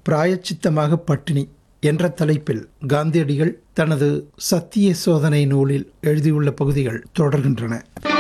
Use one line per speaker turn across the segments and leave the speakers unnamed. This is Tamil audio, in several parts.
பிராயச்சித்தமாக பட்டினி என்ற தலைப்பில் காந்தியடிகள் தனது சத்திய சோதனை நூலில் எழுதியுள்ள பகுதிகள் தொடர்கின்றன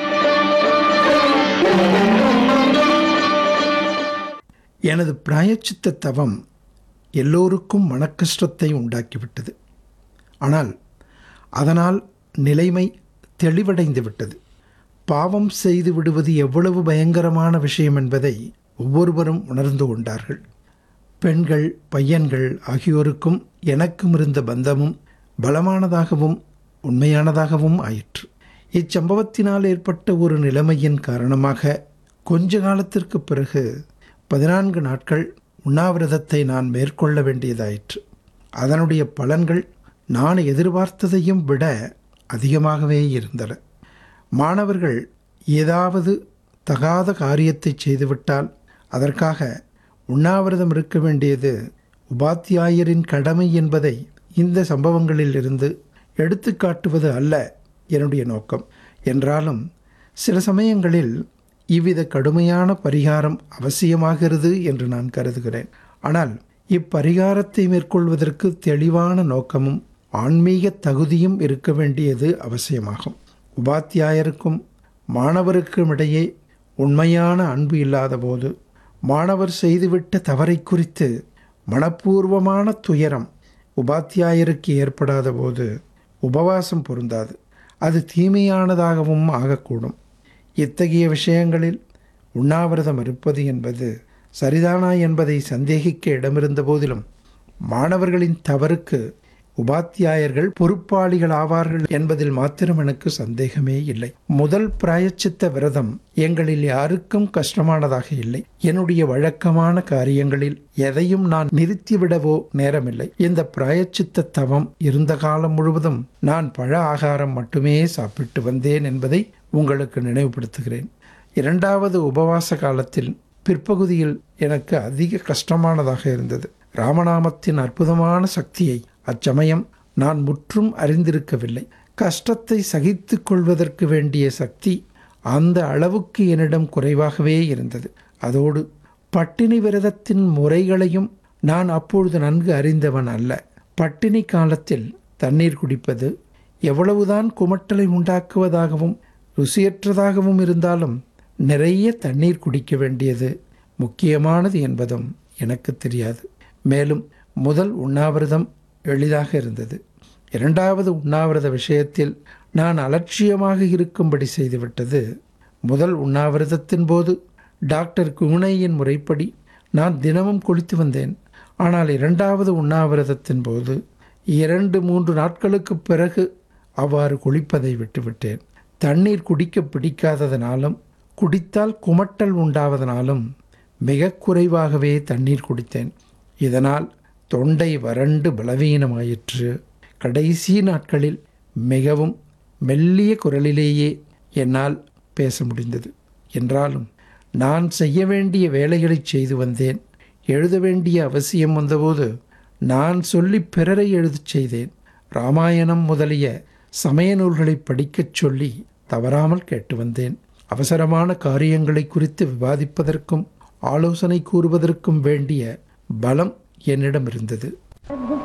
எனது பிராயச்சித்த தவம் எல்லோருக்கும் மனக்கஷ்டத்தை உண்டாக்கிவிட்டது ஆனால் அதனால் நிலைமை தெளிவடைந்து விட்டது பாவம் செய்து விடுவது எவ்வளவு பயங்கரமான விஷயம் என்பதை ஒவ்வொருவரும் உணர்ந்து கொண்டார்கள் பெண்கள் பையன்கள் ஆகியோருக்கும் எனக்கும் இருந்த பந்தமும் பலமானதாகவும் உண்மையானதாகவும் ஆயிற்று இச்சம்பவத்தினால் ஏற்பட்ட ஒரு நிலைமையின் காரணமாக கொஞ்ச காலத்திற்கு பிறகு பதினான்கு நாட்கள் உண்ணாவிரதத்தை நான் மேற்கொள்ள வேண்டியதாயிற்று அதனுடைய பலன்கள் நான் எதிர்பார்த்ததையும் விட அதிகமாகவே இருந்தன மாணவர்கள் ஏதாவது தகாத காரியத்தை செய்துவிட்டால் அதற்காக உண்ணாவிரதம் இருக்க வேண்டியது உபாத்தியாயரின் கடமை என்பதை இந்த சம்பவங்களில் இருந்து எடுத்துக்காட்டுவது அல்ல என்னுடைய நோக்கம் என்றாலும் சில சமயங்களில் இவ்வித கடுமையான பரிகாரம் அவசியமாகிறது என்று நான் கருதுகிறேன் ஆனால் இப்பரிகாரத்தை மேற்கொள்வதற்கு தெளிவான நோக்கமும் ஆன்மீக தகுதியும் இருக்க வேண்டியது அவசியமாகும் உபாத்தியாயருக்கும் மாணவருக்கும் இடையே உண்மையான அன்பு இல்லாத போது மாணவர் செய்துவிட்ட தவறை குறித்து மனப்பூர்வமான துயரம் உபாத்தியாயருக்கு ஏற்படாத போது உபவாசம் பொருந்தாது அது தீமையானதாகவும் ஆகக்கூடும் இத்தகைய விஷயங்களில் உண்ணாவிரதம் இருப்பது என்பது சரிதானா என்பதை சந்தேகிக்க இடமிருந்த போதிலும் மாணவர்களின் தவறுக்கு உபாத்தியாயர்கள் பொறுப்பாளிகள் ஆவார்கள் என்பதில் மாத்திரம் எனக்கு சந்தேகமே இல்லை முதல் பிராயச்சித்த விரதம் எங்களில் யாருக்கும் கஷ்டமானதாக இல்லை என்னுடைய வழக்கமான காரியங்களில் எதையும் நான் நிறுத்திவிடவோ நேரமில்லை இந்த பிராயச்சித்த தவம் இருந்த காலம் முழுவதும் நான் பழ ஆகாரம் மட்டுமே சாப்பிட்டு வந்தேன் என்பதை உங்களுக்கு நினைவுபடுத்துகிறேன் இரண்டாவது உபவாச காலத்தில் பிற்பகுதியில் எனக்கு அதிக கஷ்டமானதாக இருந்தது ராமநாமத்தின் அற்புதமான சக்தியை அச்சமயம் நான் முற்றும் அறிந்திருக்கவில்லை கஷ்டத்தை சகித்து கொள்வதற்கு வேண்டிய சக்தி அந்த அளவுக்கு என்னிடம் குறைவாகவே இருந்தது அதோடு பட்டினி விரதத்தின் முறைகளையும் நான் அப்பொழுது நன்கு அறிந்தவன் அல்ல பட்டினி காலத்தில் தண்ணீர் குடிப்பது எவ்வளவுதான் குமட்டலை உண்டாக்குவதாகவும் ருசியற்றதாகவும் இருந்தாலும் நிறைய தண்ணீர் குடிக்க வேண்டியது முக்கியமானது என்பதும் எனக்கு தெரியாது மேலும் முதல் உண்ணாவிரதம் எளிதாக இருந்தது இரண்டாவது உண்ணாவிரத விஷயத்தில் நான் அலட்சியமாக இருக்கும்படி செய்துவிட்டது முதல் உண்ணாவிரதத்தின் போது டாக்டர் குணையின் முறைப்படி நான் தினமும் குளித்து வந்தேன் ஆனால் இரண்டாவது உண்ணாவிரதத்தின் போது இரண்டு மூன்று நாட்களுக்கு பிறகு அவ்வாறு குளிப்பதை விட்டுவிட்டேன் தண்ணீர் குடிக்க பிடிக்காததனாலும் குடித்தால் குமட்டல் உண்டாவதனாலும் மிக குறைவாகவே தண்ணீர் குடித்தேன் இதனால் தொண்டை வறண்டு பலவீனமாயிற்று கடைசி நாட்களில் மிகவும் மெல்லிய குரலிலேயே என்னால் பேச முடிந்தது என்றாலும் நான் செய்ய வேண்டிய வேலைகளை செய்து வந்தேன் எழுத வேண்டிய அவசியம் வந்தபோது நான் சொல்லி பிறரை எழுதச் செய்தேன் ராமாயணம் முதலிய சமய நூல்களை படிக்கச் சொல்லி தவறாமல் கேட்டு வந்தேன் அவசரமான காரியங்களை குறித்து விவாதிப்பதற்கும் ஆலோசனை கூறுவதற்கும் வேண்டிய பலம் என்னிடம் இருந்தது